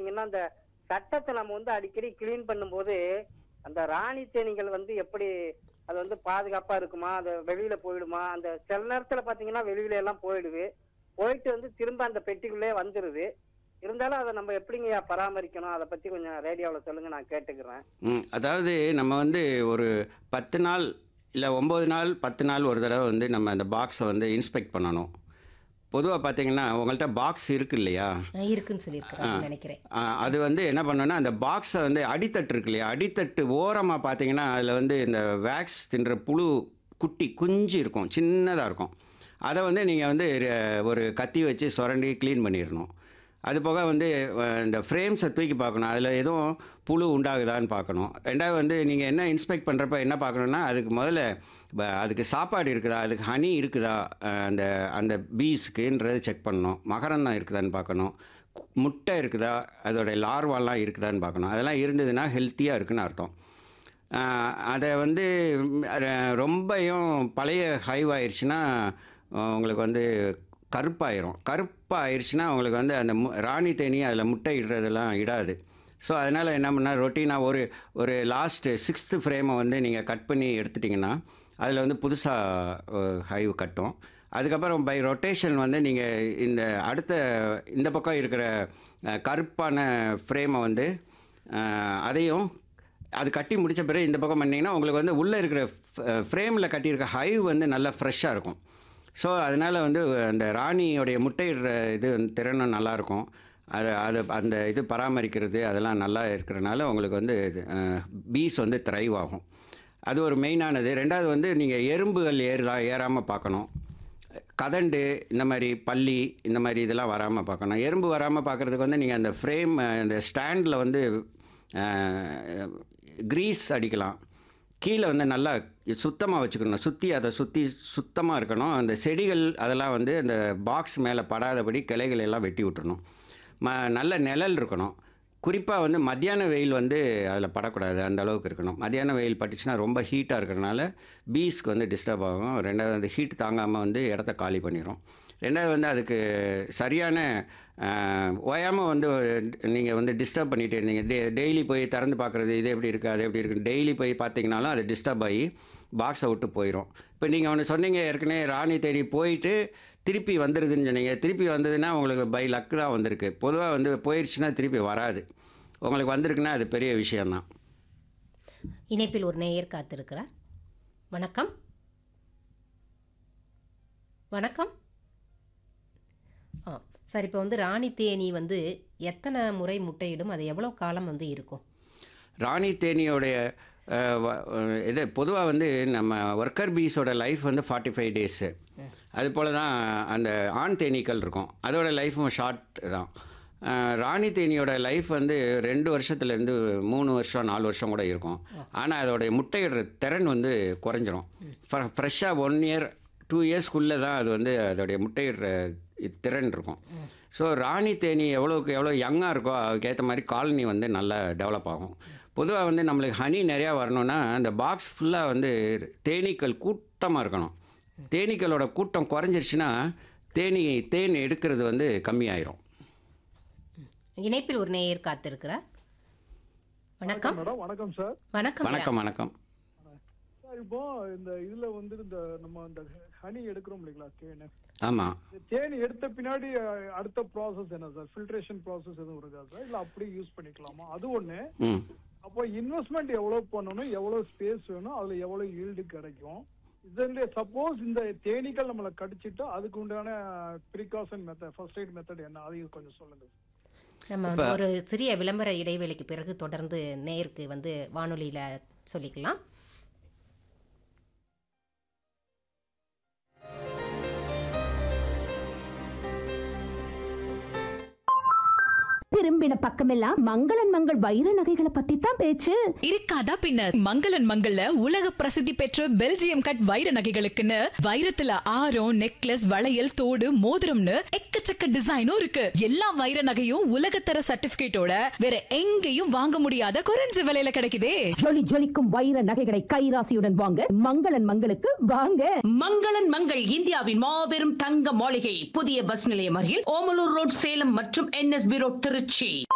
பாத்தீங்கன்னா அந்த சட்டத்தை நம்ம வந்து அடிக்கடி கிளீன் பண்ணும்போது அந்த ராணி தேனீகள் வந்து எப்படி அது வந்து பாதுகாப்பா இருக்குமா அது வெளியில போயிடுமா அந்த சில நேரத்துல பாத்தீங்கன்னா வெளியில எல்லாம் போயிடுது போயிட்டு வந்து திரும்ப அந்த பெட்டிக்குள்ளே வந்துருது இருந்தாலும் அதை நம்ம எப்படிங்க பராமரிக்கணும் அதை பத்தி கொஞ்சம் ரேடியோவில் சொல்லுங்க நான் கேட்டுக்கிறேன் ம் அதாவது நம்ம வந்து ஒரு பத்து நாள் இல்லை ஒம்பது நாள் பத்து நாள் ஒரு தடவை வந்து நம்ம அந்த பாக்ஸை வந்து இன்ஸ்பெக்ட் பண்ணணும் பொதுவாக பார்த்தீங்கன்னா உங்கள்கிட்ட பாக்ஸ் இருக்கு இல்லையா அஹ் இருக்குன்னு சொல்லியிருக்கிறேன் நினைக்கிறேன் ஆ, அது வந்து என்ன பண்ணணும்னா அந்த பாக்ஸை வந்து அடித்தட்டு இருக்கு இல்லையா அடித்தட்டு ஓரமாக பார்த்தீங்கன்னா அதில் வந்து இந்த வேக்ஸ் தின்ற புழு குட்டி குஞ்சு இருக்கும் சின்னதாக இருக்கும் அதை வந்து நீங்கள் வந்து ர- ஒரு கத்தி வச்சு சுரண்டி க்ளீன் பண்ணிடணும் அது போக வந்து அஹ், இந்த ஃப்ரேம்ஸை தூக்கி பார்க்கணும் அதில் எதுவும் புழு உண்டாகுதான்னு பார்க்கணும் ரெண்டாவது வந்து நீங்கள் என்ன இன்ஸ்பெக்ட் பண்ணுறப்ப என்ன பார்க்கணுன்னா அதுக்கு முதல்ல ப- அதுக்கு சாப்பாடு இருக்குதா அதுக்கு ஹனி இருக்குதா அஹ், அந்த அந்த பீஸுக்குன்றது செக் பண்ணணும் மகரந்தம் இருக்குதான்னு பார்க்கணும் கு- முட்டை இருக்குதா அதோட லார்வாலாம் இருக்குதான்னு பார்க்கணும் அதெல்லாம் இருந்ததுன்னா ஹெல்த்தியாக இருக்குன்னு அர்த்தம் ஆஹ் அதை வந்து ம், ர- ரொம்பயும் பழைய ஹைவ் ஆயிடுச்சுன்னா அஹ், உங்களுக்கு வந்து கருப்பாயிரும் கருப்பாயிருச்சுன்னா உங்களுக்கு வந்து அந்த மு- ராணி தேனி அதில் முட்டை இடுறதெல்லாம் இடாது ஸோ அதனால் என்ன பண்ணால் ரொட்டீனாக ஒரு ஒரு லாஸ்ட்டு சிக்ஸ்த்து ஃப்ரேமை வந்து நீங்கள் கட் பண்ணி எடுத்துட்டிங்கன்னா அதில் வந்து புதுசாக ஹைவ் கட்டும் அதுக்கப்புறம் பை ரொட்டேஷன் வந்து நீங்கள் இந்த அடுத்த இந்த பக்கம் இருக்கிற அஹ், கருப்பான ஃப்ரேமை வந்து அஹ், அதையும் அது கட்டி முடித்த பிறகு இந்த பக்கம் பண்ணிங்கன்னா உங்களுக்கு வந்து உள்ளே இருக்கிற ஃப்ரேமில் கட்டியிருக்க ஹைவ் வந்து நல்லா ஃப்ரெஷ்ஷாக இருக்கும் ஸோ அதனால் வந்து அந்த ராணியோடைய முட்டையிடுற இது வந்து திறனும் நல்லாயிருக்கும் அது அது அந்த இது பராமரிக்கிறது அதெல்லாம் நல்லா இருக்கிறனால உங்களுக்கு வந்து பீஸ் வந்து த்ரைவ் ஆகும் அது ஒரு மெயினானது ரெண்டாவது வந்து நீங்கள் எறும்புகள் ஏறுதா ஏறாமல் பார்க்கணும் கதண்டு இந்த மாதிரி பல்லி இந்த மாதிரி இதெல்லாம் வராமல் பார்க்கணும் எறும்பு வராமல் பார்க்குறதுக்கு வந்து நீங்கள் அந்த ஃப்ரேம் அந்த ஸ்டாண்டில் வந்து க்ரீஸ் அடிக்கலாம் கீழே வந்து நல்லா சுத்தமாக வச்சுக்கணும் சுற்றி அதை சுற்றி சுத்தமாக இருக்கணும் அந்த செடிகள் அதெல்லாம் வந்து அந்த பாக்ஸ் மேலே படாதபடி கிளைகள் எல்லாம் வெட்டி விட்டுறணும் ம நல்ல நிழல் இருக்கணும் குறிப்பாக வந்து மத்தியான வெயில் வந்து அதில் படக்கூடாது அந்த அளவுக்கு இருக்கணும் மத்தியான வெயில் பட்டுச்சுன்னா ரொம்ப ஹீட்டாக இருக்கிறனால பீஸ்க்கு வந்து டிஸ்டர்ப் ஆகும் ரெண்டாவது அந்த ஹீட் தாங்காமல் வந்து இடத்த காலி பண்ணிடும் ரெண்டாவது வந்து அதுக்கு சரியான ஓயாமல் வந்து நீங்கள் வந்து டிஸ்டர்ப் பண்ணிகிட்டே இருந்தீங்க டே டெய்லி போய் திறந்து பார்க்குறது இது எப்படி இருக்குது அது எப்படி இருக்குது டெய்லி போய் பார்த்தீங்கனாலும் அது டிஸ்டர்ப் ஆகி பாக்ஸை விட்டு போயிடும் இப்போ நீங்கள் ஒன்று சொன்னீங்க ஏற்கனவே ராணி தேடி போயிட்டு திருப்பி வந்துடுதுன்னு சொன்னீங்க திருப்பி வந்ததுன்னா உங்களுக்கு பை லக்கு தான் வந்திருக்கு பொதுவாக வந்து போயிடுச்சுன்னா திருப்பி வராது உங்களுக்கு வந்திருக்குன்னா அது பெரிய விஷயந்தான் இணைப்பில் ஒரு நேயர் காத்திருக்கிறார் வணக்கம் வணக்கம் ஆ சார் இப்போ வந்து ராணி தேனி வந்து எத்தனை முறை முட்டையிடும் அது எவ்வளோ காலம் வந்து இருக்கும் ராணி தேனியோடைய அஹ், வ- அஹ், இது பொதுவாக வந்து நம்ம ஒர்க்கர் பீஸோட லைஃப் வந்து ஃபார்ட்டி ஃபைவ் டேஸு அது போல் தான் அந்த ஆண் தேனீக்கள் இருக்கும் அதோட லைஃப்பும் ஷார்ட் தான் அஹ், ராணி தேனியோட லைஃப் வந்து ரெண்டு வருஷத்துலேருந்து மூணு வருஷம் நாலு வருஷம் கூட இருக்கும் ஆனால் அதோடைய முட்டையிடுற திறன் வந்து குறைஞ்சிரும் ஃப்ரெஷ்ஷாக ஒன் இயர் டூ இயர்ஸ்க்குள்ளே தான் அது வந்து அதோடைய முட்டையிடுற இது திறன் இருக்கும் ஸோ ராணி தேனி எவ்வளோக்கு எவ்வளோ யங்காக இருக்கோ அதுக்கேற்ற மாதிரி காலனி வந்து நல்லா டெவலப் ஆகும் பொதுவாக வந்து நம்மளுக்கு ஹனி நிறையா வரணும்னா அந்த பாக்ஸ் ஃபுல்லாக வந்து தேனீக்கள் கூட்டமாக இருக்கணும் தேனீக்களோட கூட்டம் குறைஞ்சிருச்சுன்னா தேனி தேன் எடுக்கிறது வந்து கம்மியாயிரும் இணைப்பில் ஒரு நேயர் காத்திருக்கிறார் வணக்கம் மேடம் வணக்கம் சார் வணக்கம் ஐயா. வணக்கம் வணக்கம் சார் இப்போ இந்த இதுல வந்து இந்த நம்ம இந்த ஹனி எடுக்கிறோம் இல்லைங்களா தேன் ஆமாம் இந்த தேன் எடுத்த பின்னாடி அஹ், அடுத்த ப்ராசஸ் என்ன சார் ஃபில்ட்ரேஷன் ப்ராசஸ் எதுவும் இருக்கா சார் இல்ல அப்படியே யூஸ் பண்ணிக்கலாமா அது ஒண்ணு ம் அப்போ இன்வெஸ்ட்மெண்ட் எவ்வளவு பண்ணணும் எவ்வளவு ஸ்பேஸ் வேணும் அதுல எவ்வளவு ஈல்டு கிடைக்கும் இதுல சப்போஸ் இந்த தேனீக்கள் நம்மளை கடிச்சிட்டா அதுக்கு உண்டான precaution method first aid method என்ன அதையும் கொஞ்சம் சொல்லுங்க நம்ம வந்து ஒரு சிறிய விளம்பர இடைவேளைக்கு பிறகு தொடர்ந்து நேயருக்கு வந்து வானொலியில் சொல்லிக்கலாம் திரும்பின பக்கமெல்லாம் மங்களன் மங்கள் வைர நகைகளை பத்தி தான் பேச்சு இருக்காதா பின்னர் மங்களன் மங்கள்ல உலக பிரசித்தி பெற்ற பெல்ஜியம் கட் வைர நகைகளுக்குன்னு வைரத்துல ஆரம் நெக்லஸ் வளையல் தோடு மோதிரம்னு எக்கச்சக்க டிசைனும் இருக்கு எல்லா வைர நகையும் உலகத்தர சர்டிபிகேட்டோட வேற எங்கேயும் வாங்க முடியாத குறைஞ்ச விலையில கிடைக்குதே ஜொலி ஜொலிக்கும் வைர நகைகளை கைராசியுடன் வாங்க மங்களன் மங்களுக்கு வாங்க மங்களன் மங்கள் இந்தியாவின் மாபெரும் தங்க மாளிகை புதிய பஸ் நிலையம் அருகில் ஓமலூர் ரோட் சேலம் மற்றும் என்எஸ்பி ரோட் திருச்சி